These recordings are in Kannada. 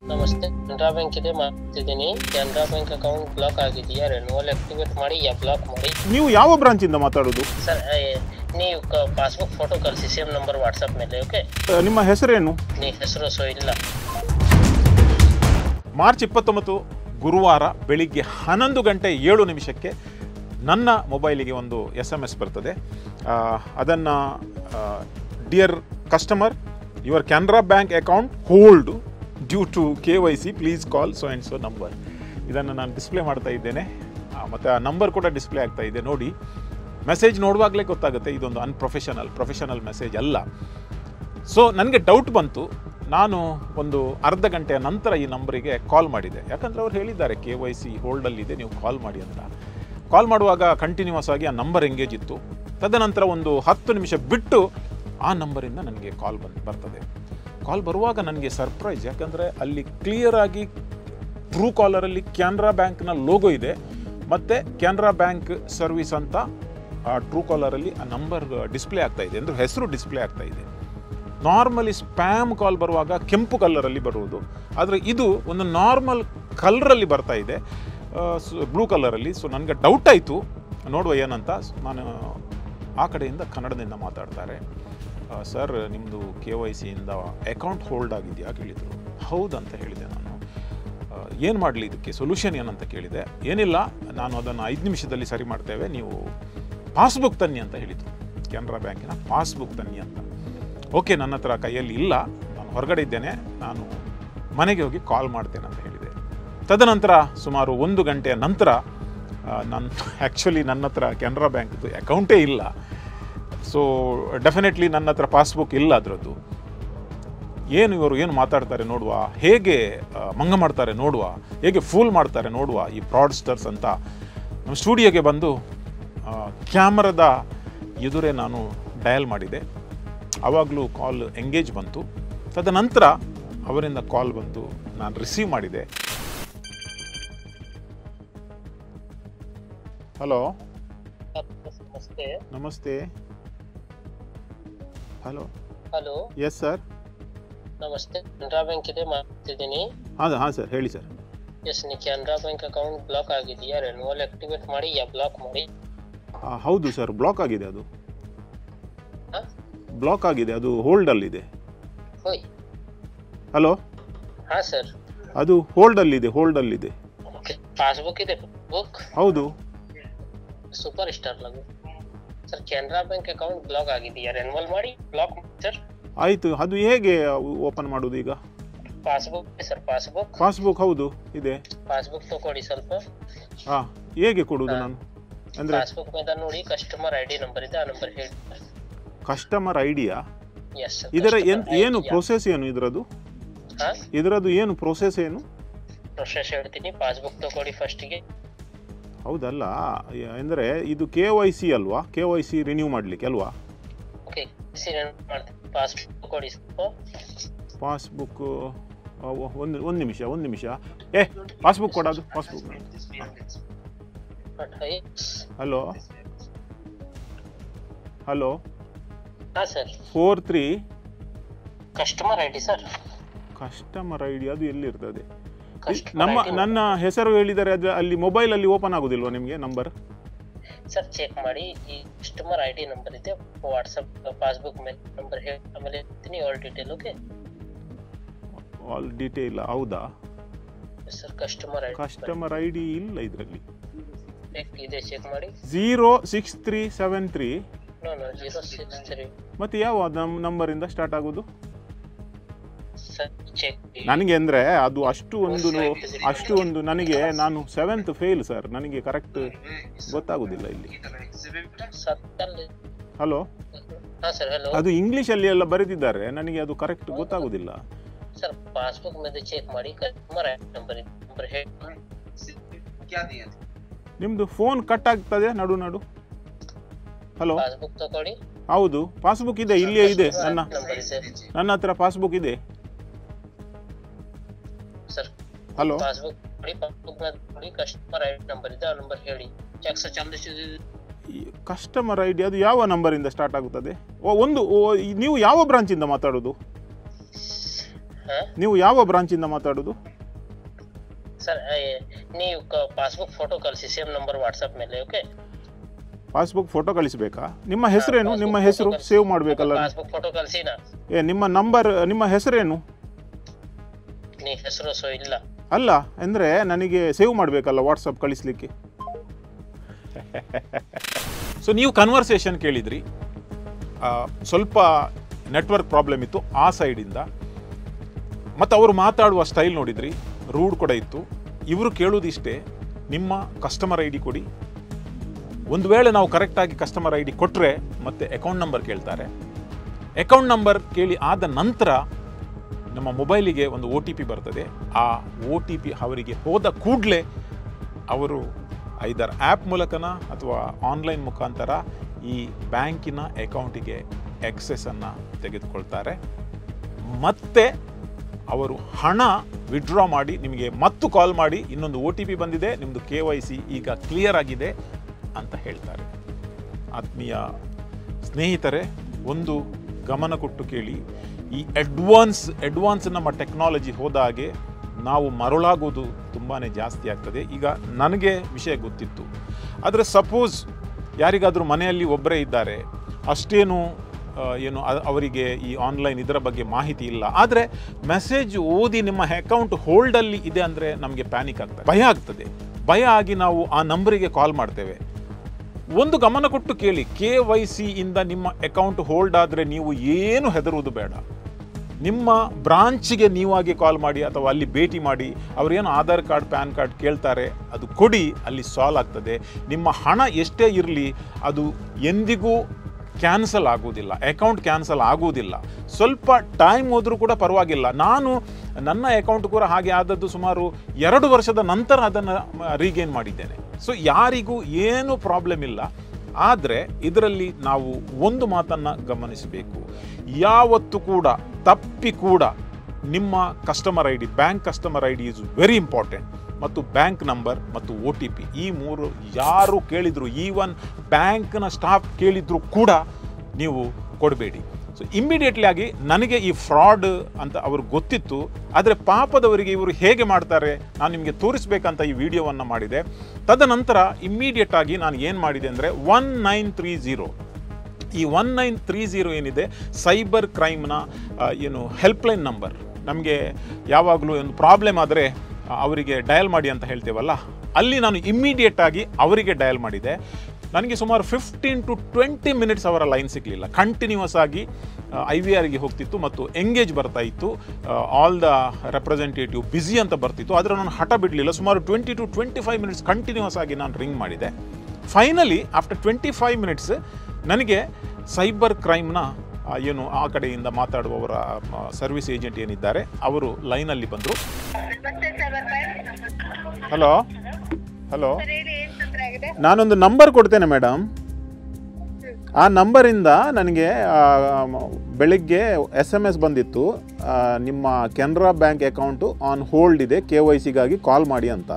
ನಮಸ್ತೆ ಕೆನರಾ ಬ್ಯಾಂಕ್ ಇದೆ ಮಾಡ್ತಿದ್ದೀನಿ ಕೆನರಾ ಬ್ಯಾಂಕ್ ಅಕೌಂಟ್ ಬ್ಲಾಕ್ ಆಗಿದೆಯಾ ರೆನ್ಯೂವಲ್ ಆಕ್ಟಿವೇಟ್ ಮಾಡಿ ಯಾ ಬ್ಲಾಕ್ ಮಾಡಿ ನೀವು ಯಾವ ಬ್ರಾಂಚಿಂದ ಮಾತಾಡೋದು ಸರ್ ನೀವು ಪಾಸ್ಬುಕ್ ಫೋಟೋ ಕಳಿಸಿ ಸೇಮ್ ನಂಬರ್ ವಾಟ್ಸಪ್ ಮೇಲೆ ಓಕೆ ಆ, ನಿಮ್ಮ ಹೆಸರೇನು ನೀ ಹೆಸರು ಸೊ ಇಲ್ಲ ಮಾರ್ಚ್ ಇಪ್ಪತ್ತೊಂಬತ್ತು ಗುರುವಾರ ಬೆಳಿಗ್ಗೆ ಹನ್ನೊಂದು ಗಂಟೆ ಏಳು ನಿಮಿಷಕ್ಕೆ ನನ್ನ ಮೊಬೈಲಿಗೆ ಒಂದು ಎಸ್ ಎಮ್ ಎಸ್ ಬರ್ತದೆ ಅದನ್ನು dear customer your Canara Bank account hold due to K Y C please call so and so number ಇದನ್ನು ನಾನು ಡಿಸ್ಪ್ಲೇ ಮಾಡ್ತಾ ಇದ್ದೇನೆ ಆ, ಮತ್ತು ಆ ನಂಬರ್ ಕೂಡ ಡಿಸ್ಪ್ಲೇ ಆಗ್ತಾ ಇದೆ ನೋಡಿ ಮೆಸೇಜ್ ನೋಡುವಾಗಲೇ ಗೊತ್ತಾಗುತ್ತೆ ಇದೊಂದು ಅನ್ಪ್ರೊಫೆಷನಲ್ ಪ್ರೊಫೆಷನಲ್ ಮೆಸೇಜ್ ಅಲ್ಲ ಸೊ ನನಗೆ ಡೌಟ್ ಬಂತು ನಾನು ಒಂದು ಅರ್ಧ ಗಂಟೆಯ ನಂತರ ಈ ನಂಬರಿಗೆ ಕಾಲ್ ಮಾಡಿದೆ ಯಾಕಂದರೆ ಅವ್ರು ಹೇಳಿದ್ದಾರೆ ಕೆ ವೈ ಸಿ ಹೋಲ್ಡಲ್ಲಿದೆ ನೀವು ಕಾಲ್ ಮಾಡಿ ಅಂತ ಕಾಲ್ ಮಾಡುವಾಗ ಕಂಟಿನ್ಯೂಸ್ ಆಗಿ ಆ ನಂಬರ್ ಎಂಗೇಜ್ ಇತ್ತು ತದನಂತರ ಒಂದು ಹತ್ತು ನಿಮಿಷ ಬಿಟ್ಟು ಆ ನಂಬರಿಂದ ನನಗೆ ಕಾಲ್ ಬಂದು ಬರ್ತದೆ ಕಾಲ್ ಬರುವಾಗ ನನಗೆ ಸರ್ಪ್ರೈಸ್ ಯಾಕಂದರೆ ಅಲ್ಲಿ ಕ್ಲಿಯರ್ ಆಗಿ ಟ್ರೂ ಕಾಲರಲ್ಲಿ ಕ್ಯಾನ್ರಾ ಬ್ಯಾಂಕ್ನ ಲೋಗೋ ಇದೆ ಮತ್ತು ಕ್ಯಾನ್ರಾ ಬ್ಯಾಂಕ್ ಸರ್ವಿಸ್ ಅಂತ ಆ ಟ್ರೂ ಕಾಲರಲ್ಲಿ ಆ ನಂಬರ್ ಡಿಸ್ಪ್ಲೇ ಆಗ್ತಾ ಇದೆ ಅಂದರೆ ಹೆಸರು ಡಿಸ್ಪ್ಲೇ ಆಗ್ತಾ ಇದೆ ನಾರ್ಮಲಿ ಸ್ಪ್ಯಾಮ್ ಕಾಲ್ ಬರುವಾಗ ಕೆಂಪು ಕಲರಲ್ಲಿ ಬರುವುದು ಆದರೆ ಇದು ಒಂದು ನಾರ್ಮಲ್ ಕಲರಲ್ಲಿ ಬರ್ತಾ ಇದೆ ಬ್ಲೂ ಕಲರಲ್ಲಿ ಸೊ ನನಗೆ ಡೌಟ್ ಆಯಿತು ನೋಡುವ ಏನಂತ ನಾನು ಆ ಕಡೆಯಿಂದ ಕನ್ನಡದಿಂದ ಮಾತಾಡ್ತಾರೆ ಸರ್ ನಿಮ್ಮದು ಕೆ ವೈ ಸಿಯಿಂದ ಅಕೌಂಟ್ ಹೋಲ್ಡ್ ಆಗಿದೆಯಾ ಕೇಳಿದರು ಹೌದಂತ ಹೇಳಿದೆ ನಾನು ಏನು ಮಾಡಲಿ ಇದಕ್ಕೆ ಸೊಲ್ಯೂಷನ್ ಏನಂತ ಕೇಳಿದೆ ಏನಿಲ್ಲ ನಾನು ಅದನ್ನು ಐದು ನಿಮಿಷದಲ್ಲಿ ಸರಿ ಮಾಡ್ತೇವೆ ನೀವು ಪಾಸ್ಬುಕ್ ತನ್ನಿ ಅಂತ ಹೇಳಿದರು ಕೆನರಾ ಬ್ಯಾಂಕಿನ ಪಾಸ್ಬುಕ್ ತನ್ನಿ ಅಂತ ಓಕೆ ನನ್ನ ಹತ್ರ ಕೈಯಲ್ಲಿ ಇಲ್ಲ ನಾನು ಹೊರಗಡೆ ಇದ್ದೇನೆ ನಾನು ಮನೆಗೆ ಹೋಗಿ ಕಾಲ್ ಮಾಡ್ತೇನೆ ಅಂತ ಹೇಳಿದೆ ತದನಂತರ ಸುಮಾರು ಒಂದು ಗಂಟೆಯ ನಂತರ ನನ್ನ ಆ್ಯಕ್ಚುಲಿ ನನ್ನ ಹತ್ರ ಕೆನರಾ ಬ್ಯಾಂಕ್ದು ಅಕೌಂಟೇ ಇಲ್ಲ ಸೊ ಡೆಫಿನೆಟ್ಲಿ ನನ್ನ ಹತ್ರ ಪಾಸ್ಬುಕ್ ಇಲ್ಲ ಅದರದ್ದು ಏನು ಇವರು ಏನು ಮಾತಾಡ್ತಾರೆ ನೋಡುವ ಹೇಗೆ ಆ, ಮಂಗ ಮಾಡ್ತಾರೆ ನೋಡುವ ಹೇಗೆ ಫೂಲ್ ಮಾಡ್ತಾರೆ ನೋಡುವ ಈ ಫ್ರಾಡ್ಸ್ಟರ್ಸ್ ಅಂತ ನಮ್ಮ ಸ್ಟುಡಿಯೋಗೆ ಬಂದು ಕ್ಯಾಮರಾದ ಎದುರೇ ನಾನು ಡಯಲ್ ಮಾಡಿದೆ ಆವಾಗಲೂ ಕಾಲ್ ಎಂಗೇಜ್ ಬಂತು ತದನಂತರ ಅವರಿಂದ ಕಾಲ್ ಬಂತು ನಾನು ರಿಸೀವ್ ಮಾಡಿದೆ ಹಲೋ ನಮಸ್ತೆ ನಮಸ್ತೆ ಹಲೋ ಹಲೋ ಎಸ್ ಸರ್ ನಮಸ್ತೆ ಕೆನರಾ ಬ್ಯಾಂಕ್ ಇದೆ ಮಾಡ್ತಿದ್ದೀನಿ ಹಾಂ ಹಾಂ ಸರ್ ಹೇಳಿ ಸರ್ ಎಸ್ ನೀ ಕೆನರಾ ಬ್ಯಾಂಕ್ ಅಕೌಂಟ್ ಬ್ಲಾಕ್ ಆಗಿದೆಯಾ ರೆನ್ಯೂವಲ್ ಆಕ್ಟಿವೇಟ್ ಮಾಡಿ ಯಾ ಬ್ಲಾಕ್ ಮಾಡಿ ಆ, ಹೌದು ಸರ್ ಬ್ಲಾಕ್ ಆಗಿದೆ ಅದು ಹಾ? ಬ್ಲಾಕ್ ಆಗಿದೆ ಅದು ಹೋಲ್ಡಲ್ಲಿದೆ ಹೋಯ್ ಹಲೋ ಹಾಂ ಸರ್ ಅದು ಹೋಲ್ಡಲ್ಲಿದೆ ಹೋಲ್ಡಲ್ಲಿದೆ ಓಕೆ ಪಾಸ್ಬುಕ್ ಇದೆ ಬುಕ್ ಹೌದು ಸೂಪರ್ ಸ್ಟಾರ್ ಲಗು sir Canara Bank account block ಆಗಿದೆಯಾ ರೆನ್ಯೂವಲ್ ಮಾಡಿ ಬ್ಲಾಕ್ ಸರ್ ಆಯಿತು ಅದು ಹೇಗೆ ಓಪನ್ ಮಾಡೋದು ಈಗ ಪಾಸ್ಬುಕ್ ಸರ್ ಪಾಸ್ಬುಕ್ ಪಾಸ್ಬುಕ್ ಹೌದು ಇದೆ ಪಾಸ್ಬುಕ್ ತಗೊಳ್ಳಿ ಸ್ವಲ್ಪ ಹಾಂ ಹೇಗೆ ಕೊಡುವುದು ನಾನು ಅಂದರೆ ಪಾಸ್ಬುಕ್ ಮೇಲೆ ನೋಡಿ ಕಸ್ಟಮರ್ ಐ ಡಿ ನಂಬರ್ ಇದೆ ಆ ನಂಬರ್ ಹೇಳಿ ಕಸ್ಟಮರ್ ಐಡಿಯಾ ಎಸ್ ಇದರ ಏನ್ ಏನು ಪ್ರೊಸೆಸ್ ಏನು ಇದರದು ಹಾ ಇದರದ್ದು ಏನು ಪ್ರೊಸೆಸ್ ಏನು ಪ್ರೊಸೆಸ್ ಹೇಳ್ತೀನಿ ಪಾಸ್ಬುಕ್ ತಗೊಳ್ಳಿ ಫಸ್ಟಿಗೆ ಹೌದಲ್ಲ ಅಂದರೆ ಇದು ಕೆ ವೈ ಸಿ ಅಲ್ವಾ ಕೆ ವೈ ಸಿ ರಿನ್ಯೂ ಮಾಡಲಿಕ್ಕೆ ಅಲ್ವಾ ಓಕೆ ಮಾಡ್ತೀನಿ ಪಾಸ್ಬುಕ್ ತಗೊಳ್ಳಿ ಸ್ವಲ್ಪ ಪಾಸ್ಬುಕ್ ಒಂದು ಒಂದು ನಿಮಿಷ ಒಂದು ನಿಮಿಷ ಏ ಪಾಸ್ಬುಕ್ ಕೊಡೋದು ಪಾಸ್ಬುಕ್ ಹಲೋ ಹಲೋ ಹಾ sir four three customer I D sir customer I D ಅದು ಎಲ್ಲಿರ್ತದೆ Customer ನಮ್ಮ ID ನನ್ನ ಹೆಸರು ಹೇಳಿದರೆ ಅದು ಅಲ್ಲಿ ಮೊಬೈಲಲ್ಲಿ ಓಪನ್ ಆಗೋದಿಲ್ವಾ ನಿಮಗೆ ನಂಬರ್ ಸರ್ ಚೆಕ್ ಮಾಡಿ ಈ ಕಸ್ಟಮರ್ ಐ ಡಿ ನಂಬರ್ ಇದೆ ವಾಟ್ಸಪ್ ಪಾಸ್ಬುಕ್ ಮೇಲೆ ನಂಬರ್ ಹೇಳಿ ಆಮೇಲೆ ಹೇಳ್ತೀನಿ all detail okay all detail ಹೌದಾ sir customer I customer I D ಇಲ್ಲ ಇದರಲ್ಲಿ ಡಿ ಇದೆ ಚೆಕ್ ಮಾಡಿ zero six three seven three no no zero six three ಮತ್ತು ಯಾವ ನಮ್ ನಂಬರಿಂದ ಸ್ಟಾರ್ಟ್ ಆಗೋದು ಸರ್ ಚೆಕ್ ನನಗೆ ಅಂದರೆ ಅದು ಅಷ್ಟು ಒಂದು ಅಷ್ಟು ಒಂದು ನನಗೆ ನಾನು ಸೆವೆಂತ್ ಫೇಲ್ ಸರ್ ನನಗೆ ಕರೆಕ್ಟ್ ಗೊತ್ತಾಗೋದಿಲ್ಲ ಇಲ್ಲಿ ಸತ್ತಲ್ಲಿ ಹಲೋ ಹಾ ಸರ್ ಹಲೋ ಅದು ಇಂಗ್ಲೀಷಲ್ಲಿ ಎಲ್ಲ ಬರೆದಿದ್ದಾರೆ ನನಗೆ ಅದು ಕರೆಕ್ಟ್ ಗೊತ್ತಾಗೋದಿಲ್ಲ ಸರ್ ಪಾಸ್ಬುಕ್ ಮೇಲೆ ಚೆಕ್ ಮಾಡಿ ಕಸ್ಟಮರ್ ಐ ನಂಬರ್ ನಂಬರ್ ಹೇಳಿ ನಿಮ್ಮದು ಫೋನ್ ಕಟ್ ಆಗ್ತದೆ ನಡು ನಡು ಹಲೋ ಪಾಸ್ಬುಕ್ ತಗೊಳ್ಳಿ ಹೌದು ಪಾಸ್ಬುಕ್ ಇದೆ ಇಲ್ಲಿಯೇ ಇದೆ ನನ್ನ ನಂಬರ್ ಇದೆ ನನ್ನ ಹತ್ರ ಪಾಸ್ಬುಕ್ ಇದೆ ಸರ್ ಹಲೋ ಪಾಸ್ಬುಕ್ ನೋಡಿ ಪಾಸ್ಬುಕ್ ನೋಡಿ ಕಸ್ಟಮರ್ ಐ ನಂಬರ್ ಇದೆ ಆ ನಂಬರ್ ಹೇಳಿ ಚೆಕ್ ಚಾಲಿಸಿದ ಕಸ್ಟಮರ್ ಐ ಡಿ ಅದು ಯಾವ ನಂಬರಿಂದ ಸ್ಟಾರ್ಟ್ ಆಗುತ್ತದೆ ಓ ಒಂದು ಓ, ಈ- ನೀವು ಯಾವ ಬ್ರಾಂಚಿಂದ ಮಾತಾಡೋದು ಹಾ ನೀವು ಯಾವ ಬ್ರಾಂಚಿಂದ ಮಾತಾಡೋದು ಸರ್ ನೀವು ಪಾಸ್ಬುಕ್ ಫೋಟೋ ಕಳಿಸಿ ಸೇಮ್ ನಂಬರ್ ವಾಟ್ಸಪ್ ಮೇಲೆ ಓಕೆ ಪಾಸ್ಬುಕ್ ಫೋಟೋ ಕಳಿಸಬೇಕಾ ನಿಮ್ಮ ಹೆಸರೇನು ನಿಮ್ಮ ಹೆಸರು ಸೇವ್ ಮಾಡಬೇಕಲ್ಲ ಪಾಸ್ಬುಕ್ ಫೋಟೋ ಕಳಿಸಿ ನಾ ಏ ನಿಮ್ಮ ನಂಬರ್ ನಿಮ್ಮ ಹೆಸರೇನು ನೀ ಹೆಸರು ಸೊ ಇಲ್ಲ ಅಲ್ಲ ಅಂದರೆ ನನಗೆ ಸೇವ್ ಮಾಡಬೇಕಲ್ಲ ವಾಟ್ಸಪ್ ಕಳಿಸ್ಲಿಕ್ಕೆ ಸೊ ನೀವು ಕನ್ವರ್ಸೇಷನ್ ಕೇಳಿದ್ರಿ ಆ, ಸ್ವಲ್ಪ ನೆಟ್ವರ್ಕ್ ಪ್ರಾಬ್ಲಮ್ ಇತ್ತು ಆ ಸೈಡಿಂದ ಮತ್ತು ಅವರು ಮಾತಾಡುವ ಸ್ಟೈಲ್ ನೋಡಿದ್ರಿ ರೂಡ್ ಕೂಡ ಇತ್ತು ಇವರು ಕೇಳೋದಿಷ್ಟೇ ನಿಮ್ಮ ಕಸ್ಟಮರ್ ಐ ಡಿ ಕೊಡಿ ಒಂದು ವೇಳೆ ನಾವು ಕರೆಕ್ಟಾಗಿ ಕಸ್ಟಮರ್ ಐ ಡಿ ಕೊಟ್ಟರೆ ಮತ್ತೆ ಅಕೌಂಟ್ ನಂಬರ್ ಕೇಳ್ತಾರೆ ಅಕೌಂಟ್ ನಂಬರ್ ಕೇಳಿ ಆದ ನಂತರ ನಮ್ಮ ಮೊಬೈಲಿಗೆ ಒಂದು ಒ ಟಿ ಪಿ ಬರ್ತದೆ ಆ ಒ ಟಿ ಪಿ ಅವರಿಗೆ ಹೋದ ಕೂಡಲೇ ಅವರು ಐದರ್ ಆ್ಯಪ್ ಮೂಲಕನ ಅಥವಾ ಆನ್ಲೈನ್ ಮುಖಾಂತರ ಈ ಬ್ಯಾಂಕಿನ ಅಕೌಂಟಿಗೆ ಎಕ್ಸೆಸನ್ನು ತೆಗೆದುಕೊಳ್ತಾರೆ ಮತ್ತೆ ಅವರು ಹಣ ವಿಡ್ರಾ ಮಾಡಿ ನಿಮಗೆ ಮತ್ತು ಕಾಲ್ ಮಾಡಿ ಇನ್ನೊಂದು ಒ ಟಿ ಪಿ ಬಂದಿದೆ ನಿಮ್ಮದು ಕೆ ವೈ ಸಿ ಈಗ ಕ್ಲಿಯರ್ ಆಗಿದೆ ಅಂತ ಹೇಳ್ತಾರೆ ಆತ್ಮೀಯ ಸ್ನೇಹಿತರೆ ಒಂದು ಗಮನ ಕೊಟ್ಟು ಕೇಳಿ ಈ ಅಡ್ವಾನ್ಸ್ ಅಡ್ವಾನ್ಸ್ ನಮ್ಮ ಟೆಕ್ನಾಲಜಿ ಹೋದ ಹಾಗೆ ನಾವು ಮರಳಾಗೋದು ತುಂಬಾ ಜಾಸ್ತಿ ಆಗ್ತದೆ ಈಗ ನನಗೆ ವಿಷಯ ಗೊತ್ತಿತ್ತು ಆದರೆ ಸಪೋಸ್ ಯಾರಿಗಾದರೂ ಮನೆಯಲ್ಲಿ ಒಬ್ಬರೇ ಇದ್ದಾರೆ ಅಷ್ಟೇನು ಆ, ಏನು ಅ- ಅವರಿಗೆ ಈ ಆನ್ಲೈನ್ ಇದರ ಬಗ್ಗೆ ಮಾಹಿತಿ ಇಲ್ಲ ಆದರೆ ಮೆಸೇಜ್ ಓದಿ ನಿಮ್ಮ ಅಕೌಂಟ್ ಹೋಲ್ಡಲ್ಲಿ ಇದೆ ಅಂದರೆ ನಮಗೆ ಪ್ಯಾನಿಕ್ ಆಗ್ತದೆ ಭಯ ಆಗ್ತದೆ ಭಯ ಆಗಿ ನಾವು ಆ ನಂಬರಿಗೆ ಕಾಲ್ ಮಾಡ್ತೇವೆ ಒಂದು ಗಮನ ಕೊಟ್ಟು ಕೇಳಿ ಕೆ ವೈ ಸಿ ಇಂದ ನಿಮ್ಮ ಅಕೌಂಟ್ ಹೋಲ್ಡ್ ಆದರೆ ನೀವು ಏನು ಹೆದರುವುದು ಬೇಡ ನಿಮ್ಮ ಬ್ರಾಂಚಿಗೆ ನೀವಾಗಿ ಕಾಲ್ ಮಾಡಿ ಅಥವಾ ಅಲ್ಲಿ ಭೇಟಿ ಮಾಡಿ ಅವರೇನು ಆಧಾರ್ ಕಾರ್ಡ್ ಪ್ಯಾನ್ ಕಾರ್ಡ್ ಕೇಳ್ತಾರೆ ಅದು ಕೊಡಿ ಅಲ್ಲಿ ಸಾಲ್ವ್ ಆಗ್ತದೆ ನಿಮ್ಮ ಹಣ ಎಷ್ಟೇ ಇರಲಿ ಅದು ಎಂದಿಗೂ ಕ್ಯಾನ್ಸಲ್ ಆಗುವುದಿಲ್ಲ ಅಕೌಂಟ್ ಕ್ಯಾನ್ಸಲ್ ಆಗುವುದಿಲ್ಲ ಸ್ವಲ್ಪ ಟೈಮ್ ಹೋದರೂ ಕೂಡ ಪರವಾಗಿಲ್ಲ ನಾನು ನನ್ನ ಅಕೌಂಟ್ ಕೂಡ ಹಾಗೆ ಆದದ್ದು ಸುಮಾರು ಎರಡು ವರ್ಷದ ನಂತರ ಅದನ್ನು ರೀಗೇನ್ ಮಾಡಿದ್ದೇನೆ ಸೊ ಯಾರಿಗೂ ಏನು ಪ್ರಾಬ್ಲಮ್ ಇಲ್ಲ ಆದರೆ ಇದರಲ್ಲಿ ನಾವು ಒಂದು ಮಾತನ್ನು ಗಮನಿಸಬೇಕು ಯಾವತ್ತು ಕೂಡ ತಪ್ಪಿ ಕೂಡ ನಿಮ್ಮ customer I D bank customer I D is very important ಮತ್ತು ಬ್ಯಾಂಕ್ ನಂಬರ್ ಮತ್ತು ಒ ಟಿ ಪಿ ಈ ಮೂರು ಯಾರು ಕೇಳಿದ್ರು ಈವನ್ ಬ್ಯಾಂಕ್ನ ಸ್ಟಾಫ್ ಕೇಳಿದ್ರು ಕೂಡ ನೀವು ಕೊಡಬೇಡಿ ಸೊ ಇಮ್ಮಿಡಿಯೇಟ್ಲಿ ಆಗಿ ನನಗೆ ಈ ಫ್ರಾಡ್ ಅಂತ ಅವ್ರಿಗೆ ಗೊತ್ತಿತ್ತು ಆದರೆ ಪಾಪದವರಿಗೆ ಇವರು ಹೇಗೆ ಮಾಡ್ತಾರೆ ನಾನು ನಿಮಗೆ ತೋರಿಸ್ಬೇಕಂತ ಈ ವಿಡಿಯೋವನ್ನು ಮಾಡಿದೆ ತದನಂತರ ಇಮ್ಮಿಡಿಯೇಟ್ ಆಗಿ ನಾನು ಏನು ಮಾಡಿದೆ ಅಂದರೆ ಒನ್ ನೈನ್ ತ್ರೀ ಝೀರೋ ಈ ಒನ್ ನೈನ್ ತ್ರೀ ಝೀರೋ ಏನಿದೆ ಸೈಬರ್ ಕ್ರೈಮ್ನ ಆ, ಏನು ಹೆಲ್ಪ್ಲೈನ್ ನಂಬರ್ ನಮಗೆ ಯಾವಾಗಲೂ ಒಂದು ಪ್ರಾಬ್ಲಮ್ ಆದರೆ ಅವರಿಗೆ ಡಯಲ್ ಮಾಡಿ ಅಂತ ಹೇಳ್ತೇವಲ್ಲ ಅಲ್ಲಿ ನಾನು ಇಮ್ಮಿಡಿಯೇಟ್ ಆಗಿ ಅವರಿಗೆ ಡಯಲ್ ಮಾಡಿದೆ ನನಗೆ ಸುಮಾರು ಫಿಫ್ಟೀನ್ ಟು ಟ್ವೆಂಟಿ ಮಿನಿಟ್ಸ್ ಅವರ ಲೈನ್ ಸಿಗಲಿಲ್ಲ ಕಂಟಿನ್ಯೂಸ್ ಆಗಿ ಐ ವಿ ಆರ್ಗೆ ಹೋಗ್ತಿತ್ತು ಮತ್ತು ಎಂಗೇಜ್ ಬರ್ತಾ ಇತ್ತು ಆಲ್ ದ ರೆಪ್ರೆಸೆಂಟೇಟಿವ್ ಬ್ಯುಸಿ ಅಂತ ಬರ್ತಿತ್ತು ಆದರೆ ನಾನು ಹಠ ಬಿಡಲಿಲ್ಲ ಸುಮಾರು twenty to twenty five minutes continues ಆಗಿ ನಾನು ರಿಂಗ್ ಮಾಡಿದೆ finally after twenty five minutes ನನಗೆ ಸೈಬರ್ ಕ್ರೈಮ್ನ ಆ, ಏನು ಆ ಕಡೆಯಿಂದ ಮಾತಾಡುವವರ ಸರ್ವಿಸ್ ಏಜೆಂಟ್ ಏನಿದ್ದಾರೆ ಅವರು ಲೈನಲ್ಲಿ ಬಂದರು ನಮಸ್ತೆ cyber crime hello hello sir ಹೇಳಿ ಏನ್ ತೊಂದರೆ ಆಗಿದೆ ನಾನೊಂದು ನಂಬರ್ ಕೊಡ್ತೇನೆ ಮೇಡಮ್ ಆ ನಂಬರಿಂದ ನನಗೆ ಆ, ಮ- ಬೆಳಿಗ್ಗೆ ಎಸ್ ಎಮ್ ಎಸ್ ಬಂದಿತ್ತು ಆ, ನಿಮ್ಮ Canara bank account on hold ಇದೆ ಕೆ ವೈ ಸಿಗಾಗಿ ಕಾಲ್ ಮಾಡಿ ಅಂತ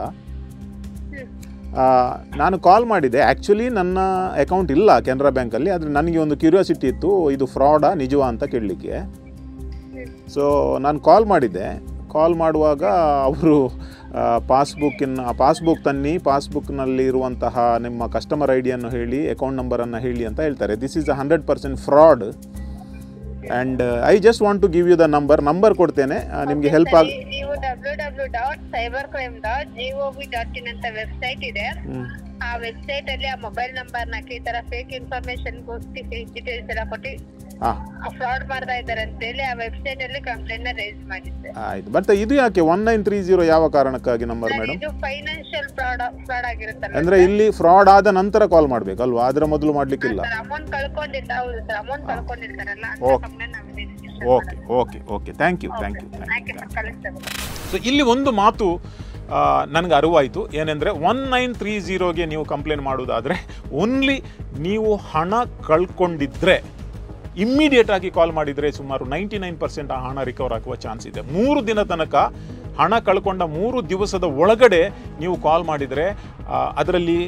ಆ, ನಾನು ಕಾಲ್ ಮಾಡಿದೆ ಆ್ಯಕ್ಚುಲಿ ನನ್ನ ಅಕೌಂಟ್ ಇಲ್ಲ ಕೆನರಾ ಬ್ಯಾಂಕಲ್ಲಿ ಆದರೆ ನನಗೆ ಒಂದು ಕ್ಯೂರಿಯಾಸಿಟಿ ಇತ್ತು ಇದು ಫ್ರಾಡಾ ನಿಜವಾ ಅಂತ ಕೇಳಲಿಕ್ಕೆ ಸೊ ನಾನು ಕಾಲ್ ಮಾಡಿದ್ದೆ ಕಾಲ್ ಮಾಡುವಾಗ ಅವರು ಪಾಸ್ಬುಕ್ಕಿನ ಪಾಸ್ಬುಕ್ ತನ್ನಿ ಪಾಸ್ಬುಕ್ನಲ್ಲಿ ಇರುವಂತಹ ನಿಮ್ಮ ಕಸ್ಟಮರ್ ಐ ಡಿಯನ್ನು ಹೇಳಿ ಅಕೌಂಟ್ ನಂಬರನ್ನು ಹೇಳಿ ಅಂತ ಹೇಳ್ತಾರೆ this is a hundred percent fraud and I just want to give you the number number ಕೊಡ್ತೇನೆ ಆ, ನಿಮಗೆ ಹೆಲ್ಪ್ ಆಗ ಸರಿ, ನೀವು W W dot cyber crime dot G O V dot in ಅಂತ ವೆಬ್ಸೈಟ್ ಇದೆ ಹ್ಮ್. ಆ ವೆಬ್ಸೈಟ್ ಅಲ್ಲಿ ಆ ಮೊಬೈಲ್ ನಂಬರ್ ನಾಕಿ ಈ ತರ ಫೇಕ್ ಇನ್ಫಾರ್ಮೇಶನ್ ಗೋಸ್ಕಿ ಫೇಕ್ ಡೀಟೇಲ್ಸ್ ಎಲ್ಲ ಕೊಟ್ಟು ಹಾಂ ಫ್ರಾಡ್ ಮಾಡ್ತಾ ಇದ್ದಾರೆ ಅಂತ ಹೇಳಿ ಆ ವೆಬ್ಸೈಟ್ ಅಲ್ಲಿ ಕಂಪ್ಲೇಂಟ್ ನ ರೈಸ್ ಮಾಡಿದ್ದೆ ಆಯಿತು ಬಟ್ ಇದು ಯಾಕೆ ಒನ್ ನೈನ್ ತ್ರೀ ಜೀರೋ ಯಾವ ಕಾರಣಕ್ಕಾಗಿ ನಂಬರ್ ಸರ್, ಮೇಡಮ್ ಇದು ಫೈನಾನ್ಷಿಯಲ್ ಫ್ರಾಡ್ ಫ್ರಾಡ್ ಆಗಿರುತ್ತಲ್ಲ ಅಂದರೆ ಇಲ್ಲಿ ಫ್ರಾಡ್ ಆದ ನಂತರ ಕಾಲ್ ಮಾಡಬೇಕಲ್ವಾ ಅದರ ಮೊದಲು ಮಾಡಲಿಕ್ಕಿಲ್ಲ ಸರ್ ಅಮೌಂಟ್ ಕಳ್ಕೊಂಡಿದ್ದ ಹೌದು ಸರ್ ಅಮೌಂಟ್ ಕಳ್ಕೊಂಡಿರ್ತಾರಲ್ಲ ಅಂತ Okay. ಕಂಪ್ಲೇಂಟ್ ನಾವು okay okay okay thank you thank you thank ಆಯ್ಕೆ ಸರ್ ಕಳಿಸ್ತೇವೆ ಸೊ ಇಲ್ಲಿ ಒಂದು ಮಾತು ಆ, ನನಗೆ ಅರಿವಾಯಿತು ಏನೆಂದರೆ ಒನ್ ನೈನ್ ತ್ರೀ ಝೀರೋಗೆ ನೀವು ಕಂಪ್ಲೇಂಟ್ ಮಾಡೋದಾದರೆ ಓನ್ಲಿ ನೀವು ಹಣ ಕಳ್ಕೊಂಡಿದ್ರೆ ಇಮ್ಮಿಡಿಯೇಟ್ ಆಗಿ ಕಾಲ್ ಮಾಡಿದರೆ ಸುಮಾರು ನೈಂಟಿ ನೈನ್ ಪರ್ಸೆಂಟ್ ಆ ಹಣ ರಿಕವರ್ ಆಗುವ ಚಾನ್ಸ್ ಇದೆ ಮೂರು ದಿನ ತನಕ ಹಣ ಕಳ್ಕೊಂಡ ಮೂರು ದಿವಸದ ಒಳಗಡೆ ನೀವು ಕಾಲ್ ಮಾಡಿದರೆ ಅದರಲ್ಲಿ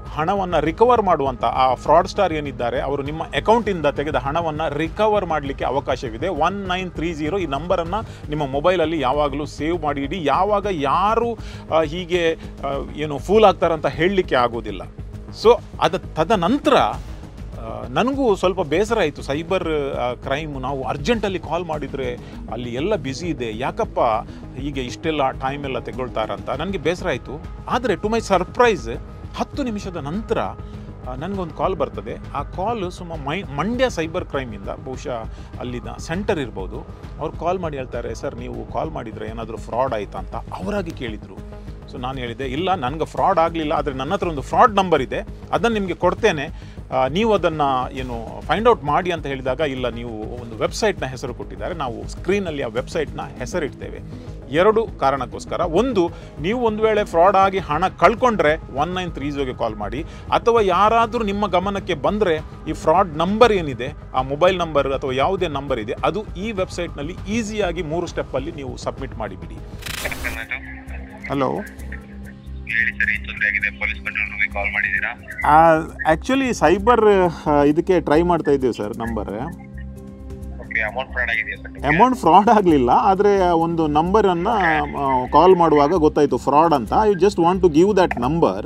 ಹಣವನ್ನು ರಿಕವರ್ ಮಾಡುವಂಥ ಆ ಫ್ರಾಡ್ ಸ್ಟಾರ್ ಏನಿದ್ದಾರೆ ಅವರು ನಿಮ್ಮ ಅಕೌಂಟಿಂದ ತೆಗೆದ ಹಣವನ್ನು ರಿಕವರ್ ಮಾಡಲಿಕ್ಕೆ ಅವಕಾಶವಿದೆ ಒನ್ ನೈನ್ ತ್ರೀ ಜೀರೋ ಈ ನಂಬರನ್ನು ನಿಮ್ಮ ಮೊಬೈಲಲ್ಲಿ ಯಾವಾಗಲೂ ಸೇವ್ ಮಾಡಿ ಇಡಿ ಯಾವಾಗ ಯಾರು ಆ, ಹೀಗೆ ಆ, ಏನು ಫೂಲ್ ಆಗ್ತಾರಂತ ಹೇಳಲಿಕ್ಕೆ ಆಗೋದಿಲ್ಲ ಸೊ ಅದ ತದನಂತರ ಆ, ನನಗೂ ಸ್ವಲ್ಪ ಬೇಸರ ಆಯಿತು ಸೈಬರ್ ಕ್ರೈಮ್ ನಾವು ಅರ್ಜೆಂಟಲ್ಲಿ ಕಾಲ್ ಮಾಡಿದರೆ ಅಲ್ಲಿ ಎಲ್ಲ ಬ್ಯುಸಿ ಇದೆ ಯಾಕಪ್ಪ ಹೀಗೆ ಇಷ್ಟೆಲ್ಲ ಟೈಮ್ ಎಲ್ಲ ತೆಗೊಳ್ತಾರಂತ ನನಗೆ ಬೇಸರ ಆಯಿತು ಆದರೆ ಟು ಮೈ ಸರ್ಪ್ರೈಸ್ ಹತ್ತು ನಿಮಿಷದ ನಂತರ ಆ, ನನಗೊಂದು ಕಾಲ್ ಬರ್ತದೆ ಆ ಕಾಲ್ ಸುಮ್ಮ ಮೈ ಮಂಡ್ಯ ಸೈಬರ್ ಕ್ರೈಮಿಂದ ಬಹುಶಃ ಅಲ್ಲಿನ ಸೆಂಟರ್ ಇರ್ಬೋದು ಅವ್ರು ಕಾಲ್ ಮಾಡಿ ಹೇಳ್ತಾರೆ ಸರ್ ನೀವು ಕಾಲ್ ಮಾಡಿದರೆ ಏನಾದರೂ ಫ್ರಾಡ್ ಆಯಿತಾ ಅಂತ ಅವರಾಗಿ ಕೇಳಿದರು ಸೊ ನಾನು ಹೇಳಿದೆ ಇಲ್ಲ ನನಗೆ ಫ್ರಾಡ್ ಆಗಲಿಲ್ಲ ಆದರೆ ನನ್ನ ಹತ್ರ ಒಂದು ಫ್ರಾಡ್ ನಂಬರ್ ಇದೆ ಅದನ್ನು ನಿಮಗೆ ಕೊಡ್ತೇನೆ ಆ, ನೀವು ಅದನ್ನು ಏನು ಫೈಂಡ್ ಔಟ್ ಮಾಡಿ ಅಂತ ಹೇಳಿದಾಗ ಇಲ್ಲ ನೀವು ಒಂದು ವೆಬ್ಸೈಟ್ನ ಹೆಸರು ಕೊಟ್ಟಿದ್ದಾರೆ ನಾವು ಸ್ಕ್ರೀನಲ್ಲಿ ಆ ವೆಬ್ಸೈಟ್ನ ಹೆಸರಿಡ್ತೇವೆ ಎರಡು ಕಾರಣಕ್ಕೋಸ್ಕರ ಒಂದು ನೀವು ಒಂದು ವೇಳೆ ಫ್ರಾಡ್ ಆಗಿ ಹಣ ಕಳ್ಕೊಂಡ್ರೆ ಒನ್ ನೈನ್ ತ್ರೀ ಝೋಗೆ ಕಾಲ್ ಮಾಡಿ ಅಥವಾ ಯಾರಾದರೂ ನಿಮ್ಮ ಗಮನಕ್ಕೆ ಬಂದರೆ ಈ ಫ್ರಾಡ್ ನಂಬರ್ ಏನಿದೆ ಆ ಮೊಬೈಲ್ ನಂಬರ್ ಅಥವಾ ಯಾವುದೇ ನಂಬರ್ ಇದೆ ಅದು ಈ ವೆಬ್ಸೈಟ್ನಲ್ಲಿ ಈಸಿಯಾಗಿ ಮೂರು ಸ್ಟೆಪ್ಪಲ್ಲಿ ನೀವು ಸಬ್ಮಿಟ್ ಮಾಡಿಬಿಡಿ ಹಲೋ ಹೇಳಿ ಸರ್ ಏನು ತೊಂದರೆ ಆಗಿದೆ ಪೊಲೀಸ್ ಕಂಟ್ರೋಲ್ ರೂಮಿಗೆ ಕಾಲ್ ಮಾಡಿದ್ದೀರಾ ಆ್ಯಕ್ಚುಲಿ ಸೈಬರ್ ಇದಕ್ಕೆ ಟ್ರೈ ಮಾಡ್ತಾ ಇದ್ದೀವಿ sir number okay amount fraud ಆಗಿದೆಯಾ ಸರ್ ಅಮೌಂಟ್ ಫ್ರಾಡ್ ಆಗಲಿಲ್ಲ ಆದರೆ ಒಂದು ನಂಬರನ್ನು ಕಾಲ್ ಮಾಡುವಾಗ ಗೊತ್ತಾಯಿತು ಫ್ರಾಡ್ ಅಂತ I just want to give that number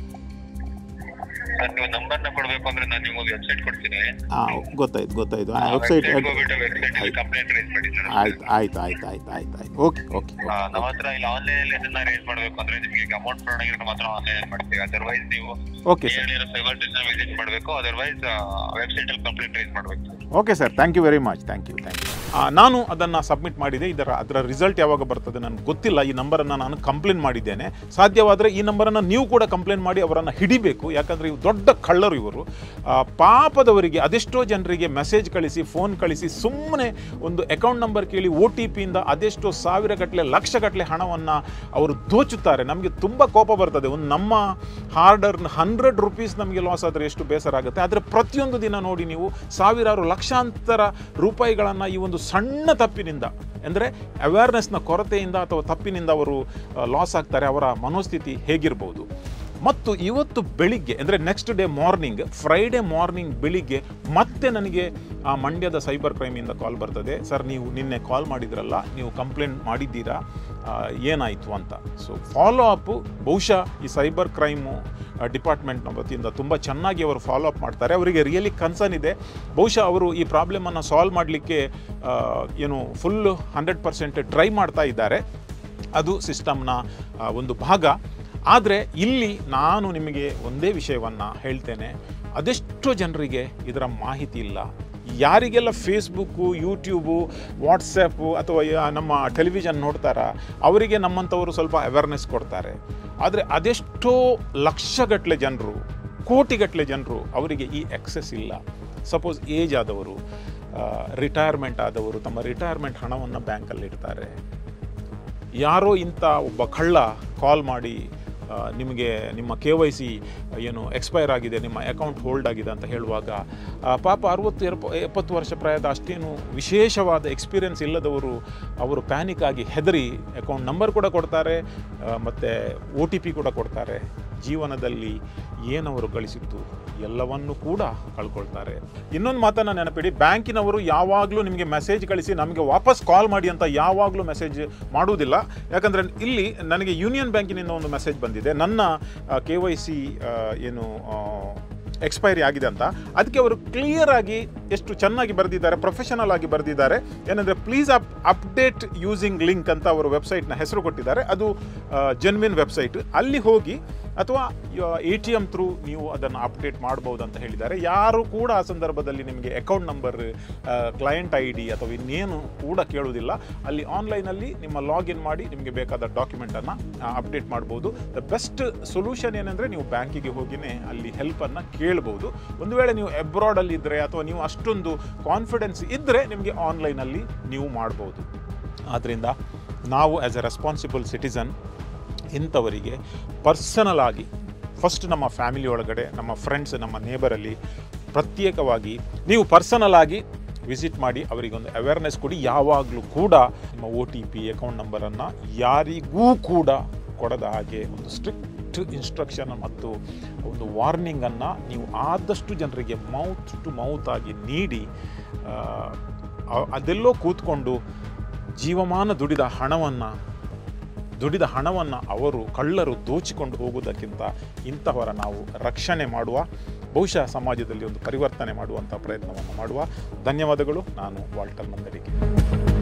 sir ನೀವು ನಂಬರ್ನ ಕೊಡಬೇಕು ಅಂದ್ರೆ ನಾನು ನಿಮಗೆ ವೆಬ್ಸೈಟ್ ಕೊಡ್ತೀನಿ ಗೊತ್ತಾಯ್ತು ಗೊತ್ತಾಯ್ತು ಆ ವೆಬ್ಸೈಟ್ ವೆಬ್ಸೈಟ್ ಹೋಗ್ಬಿಟ್ಟು ವೆಬ್ಸೈಟ್ ಅಲ್ಲಿ ಕಂಪ್ಲೇಂಟ್ ರೈಸ್ ಮಾಡಿ ಸರ್ ಆಯ್ತು ಆಯ್ತು ಆಯ್ತು ಆಯ್ತು ಆಯ್ತು ಆಯ್ತು ಓಕೆ ಓಕೆ ನಮ್ಮ ಹತ್ರ ಇಲ್ಲಿ ಆನ್ಲೈನ್ ಅಲ್ಲಿ ಅದನ್ನ ರೈಸ್ ಮಾಡಬೇಕು ಅಂದ್ರೆ ನಿಮಗೆ ಅಮೌಂಟ್ ಫ್ರಾಡ್ ಆಗಿರೋ ಮಾತ್ರ ಆನ್ಲೈನ್ ಮಾಡ್ತೀವಿ ಅದರ್ವೈಸ್ ನೀವು ಓಕೆ ಸರ್ ಹೇಳಿರೋ ಸೈಬರ್ ಸ್ಟೇಷನ್ ವಿಸಿಟ್ ಮಾಡಬೇಕು ಅದರ್ವೈಸ್ ವೆಬ್ಸೈಟ್ ಅಲ್ಲಿ ಕಂಪ್ಲೇಂಟ್ ರೈಸ್ ಮಾಡಬೇಕು okay sir thank you very much thank you thank you ನಾನು ಅದನ್ನು ಸಬ್ಮಿಟ್ ಮಾಡಿದೆ ಇದರ ಅದರ ರಿಸಲ್ಟ್ ಯಾವಾಗ ಬರ್ತದೆ ನನಗೆ ಗೊತ್ತಿಲ್ಲ ಈ ನಂಬರನ್ನು ನಾನು ಕಂಪ್ಲೇಂಟ್ ಮಾಡಿದ್ದೇನೆ ಸಾಧ್ಯವಾದರೆ ಈ ನಂಬರನ್ನು ನೀವು ಕೂಡ ಕಂಪ್ಲೇಂಟ್ ಮಾಡಿ ಅವರನ್ನು ಹಿಡಿಬೇಕು ಯಾಕಂದರೆ ಇವು ದೊಡ್ಡ ಕಳ್ಳರು ಇವರು ಆ, ಪಾಪದವರಿಗೆ ಅದೆಷ್ಟೋ ಜನರಿಗೆ ಮೆಸೇಜ್ ಕಳಿಸಿ ಫೋನ್ ಕಳಿಸಿ ಸುಮ್ಮನೆ ಒಂದು ಅಕೌಂಟ್ ನಂಬರ್ ಕೇಳಿ ಒ ಟಿ ಪಿಯಿಂದ ಅದೆಷ್ಟೋ ಸಾವಿರ ಗಟ್ಟಲೆ ಲಕ್ಷ ಗಟ್ಟಲೆ ಹಣವನ್ನು ಅವರು ದೋಚುತ್ತಾರೆ ನಮಗೆ ತುಂಬ ಕೋಪ ಬರ್ತದೆ ಒಂದು ನಮ್ಮ ಹಾರ್ಡ್ ಅರ್ನ್ ಹಂಡ್ರೆಡ್ ರುಪೀಸ್ ನಮಗೆ ಲಾಸ್ ಆದರೆ ಎಷ್ಟು ಬೇಸರ ಆಗುತ್ತೆ ಆದರೆ ಪ್ರತಿಯೊಂದು ದಿನ ನೋಡಿ ನೀವು ಸಾವಿರಾರು ಲಕ್ಷಾಂತರ ರೂಪಾಯಿಗಳನ್ನು ಈ ಒಂದು ಸಣ್ಣ ತಪ್ಪಿನಿಂದ ಅಂದರೆ ಅವೇರ್ನೆಸ್ನ ಕೊರತೆಯಿಂದ ಅಥವಾ ತಪ್ಪಿನಿಂದ ಅವರು ಲಾಸ್ ಆಗ್ತಾರೆ ಅವರ ಮನೋಸ್ಥಿತಿ ಹೇಗಿರ್ಬೋದು ಮತ್ತು ಇವತ್ತು ಬೆಳಿಗ್ಗೆ ಅಂದರೆ next day morning Friday morning ಬೆಳಿಗ್ಗೆ ಮತ್ತೆ ನನಗೆ ಆ ಮಂಡ್ಯದ ಸೈಬರ್ ಕ್ರೈಮಿಂದ ಕಾಲ್ ಬರ್ತದೆ ಸರ್ ನೀವು ನಿನ್ನೆ ಕಾಲ್ ಮಾಡಿದ್ರಲ್ಲ ನೀವು ಕಂಪ್ಲೇಂಟ್ ಮಾಡಿದ್ದೀರಾ ಆ, ಏನಾಯಿತು ಅಂತ ಸೊ ಫಾಲೋ ಅಪ್ಪು ಬಹುಶಃ ಈ ಸೈಬರ್ ಕ್ರೈಮು ಡಿಪಾರ್ಟ್ಮೆಂಟ್ನ ವತಿಯಿಂದ ತುಂಬ ಚೆನ್ನಾಗಿ ಅವರು ಫಾಲೋ ಅಪ್ ಮಾಡ್ತಾರೆ ಅವರಿಗೆ ರಿಯಲಿ ಕನ್ಸರ್ನ್ ಇದೆ ಬಹುಶಃ ಅವರು ಈ ಪ್ರಾಬ್ಲಮನ್ನು ಸಾಲ್ವ್ ಮಾಡಲಿಕ್ಕೆ ಏನು ಫುಲ್ ಹಂಡ್ರೆಡ್ ಪರ್ಸೆಂಟ್ ಟ್ರೈ ಮಾಡ್ತಾ ಇದ್ದಾರೆ ಅದು ಸಿಸ್ಟಮ್ನ ಒಂದು ಭಾಗ ಆದರೆ ಇಲ್ಲಿ ನಾನು ನಿಮಗೆ ಒಂದೇ ವಿಷಯವನ್ನು ಹೇಳ್ತೇನೆ ಅದೆಷ್ಟೋ ಜನರಿಗೆ ಇದರ ಮಾಹಿತಿ ಇಲ್ಲ ಯಾರಿಗೆಲ್ಲ ಫೇಸ್ಬುಕ್ಕು ಯೂಟ್ಯೂಬು ವಾಟ್ಸಪ್ಪು ಅಥವಾ ಯಾ- ನಮ್ಮ ಟೆಲಿವಿಷನ್ ನೋಡ್ತಾರ ಅವರಿಗೆ ನಮ್ಮಂಥವರು ಸ್ವಲ್ಪ ಅವೇರ್ನೆಸ್ ಕೊಡ್ತಾರೆ ಆದರೆ ಅದೆಷ್ಟೋ ಲಕ್ಷಗಟ್ಟಲೆ ಜನರು ಕೋಟಿಗಟ್ಟಲೆ ಜನರು ಅವರಿಗೆ ಈ ಎಕ್ಸೆಸ್ ಇಲ್ಲ ಸಪೋಸ್ ಏಜ್ ಆದವರು ರಿಟೈರ್ಮೆಂಟ್ ಆದವರು ತಮ್ಮ ರಿಟೈರ್ಮೆಂಟ್ ಹಣವನ್ನು ಬ್ಯಾಂಕಲ್ಲಿ ಇಡ್ತಾರೆ ಯಾರೋ ಇಂಥ ಒಬ್ಬ ಕಳ್ಳ ಕಾಲ್ ಮಾಡಿ ಆ, ನಿಮಗೆ ನಿಮ್ಮ ಕೆ ವೈ ಸಿ ಏನು ಎಕ್ಸ್ಪೈರ್ ಆಗಿದೆ ನಿಮ್ಮ ಅಕೌಂಟ್ ಹೋಲ್ಡ್ ಆಗಿದೆ ಅಂತ ಹೇಳುವಾಗ ಆ, ಪಾಪ ಅರುವತ್ತು ಎರಪ ಎಪ್ಪತ್ತು ವರ್ಷ ಪ್ರಾಯದ ಅಷ್ಟೇನು ವಿಶೇಷವಾದ ಎಕ್ಸ್ಪೀರಿಯನ್ಸ್ ಇಲ್ಲದವರು ಅವರು ಪ್ಯಾನಿಕ್ ಆಗಿ ಹೆದರಿ ಅಕೌಂಟ್ ನಂಬರ್ ಕೂಡ ಕೊಡ್ತಾರೆ ಮತ್ತು ಒ ಟಿ ಪಿ ಕೂಡ ಕೊಡ್ತಾರೆ ಜೀವನದಲ್ಲಿ ಏನವರು ಗಳಿಸಿದ್ದು ಎಲ್ಲವನ್ನು ಕೂಡ ಕಳ್ಕೊಳ್ತಾರೆ ಇನ್ನೊಂದು ಮಾತನ್ನು ನೆನಪಿಡಿ ಬ್ಯಾಂಕಿನವರು ಯಾವಾಗಲೂ ನಿಮಗೆ ಮೆಸೇಜ್ ಕಳಿಸಿ ನಮಗೆ ವಾಪಸ್ ಕಾಲ್ ಮಾಡಿ ಅಂತ ಯಾವಾಗಲೂ ಮೆಸೇಜ್ ಮಾಡುವುದಿಲ್ಲ ಯಾಕಂದರೆ ಇಲ್ಲಿ ನನಗೆ ಯೂನಿಯನ್ ಬ್ಯಾಂಕಿನಿಂದ ಒಂದು ಮೆಸೇಜ್ ಬಂದಿದೆ ನನ್ನ ಕೆ ವೈ ಸಿ ಏನು ಎಕ್ಸ್ಪೈರಿ ಆಗಿದೆ ಅಂತ ಅದಕ್ಕೆ ಅವರು ಕ್ಲಿಯರ್ ಆಗಿ ಎಷ್ಟು ಚೆನ್ನಾಗಿ ಬರೆದಿದ್ದಾರೆ ಪ್ರೊಫೆಷನಲ್ ಆಗಿ ಬರೆದಿದ್ದಾರೆ ಏನಂದರೆ please up update using link ಅಂತ ಅವರು ವೆಬ್ಸೈಟ್ನ ಹೆಸರು ಕೊಟ್ಟಿದ್ದಾರೆ ಅದು ಜೆನ್ವಿನ್ ವೆಬ್ಸೈಟ್ ಅಲ್ಲಿ ಹೋಗಿ ಅಥವಾ ಎ ಟಿ ಎಮ್ ಥ್ರೂ ನೀವು ಅದನ್ನು ಅಪ್ಡೇಟ್ ಮಾಡ್ಬೋದು ಅಂತ ಹೇಳಿದ್ದಾರೆ ಯಾರು ಕೂಡ ಆ ಸಂದರ್ಭದಲ್ಲಿ ನಿಮಗೆ account number client I D ಅಥವಾ ಇನ್ನೇನು ಕೂಡ ಕೇಳುವುದಿಲ್ಲ ಅಲ್ಲಿ ಆನ್ಲೈನಲ್ಲಿ ನಿಮ್ಮ ಲಾಗಿನ್ ಮಾಡಿ ನಿಮಗೆ ಬೇಕಾದ ಡಾಕ್ಯುಮೆಂಟನ್ನು ಅಪ್ಡೇಟ್ ಮಾಡ್ಬೋದು ದ ಬೆಸ್ಟ್ ಸೊಲ್ಯೂಷನ್ ಏನಂದರೆ ನೀವು ಬ್ಯಾಂಕಿಗೆ ಹೋಗಿನೇ ಅಲ್ಲಿ ಹೆಲ್ಪನ್ನು ಕೇಳ್ಬೋದು ಒಂದು ವೇಳೆ ನೀವು ಅಬ್ರಾಡಲ್ಲಿ ಇದ್ದರೆ ಅಥವಾ ನೀವು ಅಷ್ಟೊಂದು ಕಾನ್ಫಿಡೆನ್ಸ್ ಇದ್ದರೆ ನಿಮಗೆ ಆನ್ಲೈನಲ್ಲಿ ನೀವು ಮಾಡ್ಬೋದು ಆದ್ದರಿಂದ ನಾವು ಆ್ಯಸ್ ಎ ರೆಸ್ಪಾನ್ಸಿಬಲ್ ಸಿಟಿಸನ್ ಇಂಥವರಿಗೆ ಪರ್ಸನಲ್ ಆಗಿ ಫಸ್ಟ್ ನಮ್ಮ ಫ್ಯಾಮಿಲಿ ಒಳಗಡೆ ನಮ್ಮ ಫ್ರೆಂಡ್ಸ್ ನಮ್ಮ ನೇಬರಲ್ಲಿ ಪ್ರತ್ಯೇಕವಾಗಿ ನೀವು ಪರ್ಸನಲ್ ಆಗಿ ವಿಸಿಟ್ ಮಾಡಿ ಅವರಿಗೊಂದು ಅವೇರ್ನೆಸ್ ಕೊಡಿ ಯಾವಾಗಲೂ ಕೂಡ ನಿಮ್ಮ ಒ ಟಿ ಪಿ ಅಕೌಂಟ್ ನಂಬರನ್ನು ಯಾರಿಗೂ ಕೂಡ ಕೊಡದ ಹಾಗೆ ಒಂದು ಸ್ಟ್ರಿಕ್ಟ್ ಕರೆಕ್ಟ್ ಇನ್ಸ್ಟ್ರಕ್ಷನ್ ಮತ್ತು ಒಂದು ವಾರ್ನಿಂಗನ್ನು ನೀವು ಆದಷ್ಟು ಜನರಿಗೆ ಮೌತ್ ಟು ಮೌತ್ ಆಗಿ ನೀಡಿ ಆ, ಅ- ಅದೆಲ್ಲೋ ಕೂತ್ಕೊಂಡು ಜೀವಮಾನ ದುಡಿದ ಹಣವನ್ನು ದುಡಿದ ಹಣವನ್ನು ಅವರು ಕಳ್ಳರು ದೋಚಿಕೊಂಡು ಹೋಗುವುದಕ್ಕಿಂತ ಇಂತಹವರ ನಾವು ರಕ್ಷಣೆ ಮಾಡುವ ಬಹುಶಃ ಸಮಾಜದಲ್ಲಿ ಒಂದು ಪರಿವರ್ತನೆ ಮಾಡುವಂಥ ಪ್ರಯತ್ನವನ್ನು ಮಾಡುವ ಧನ್ಯವಾದಗಳು ನಾನು ವಾಲ್ಟರ್ ಮಂದಡಿಗೆ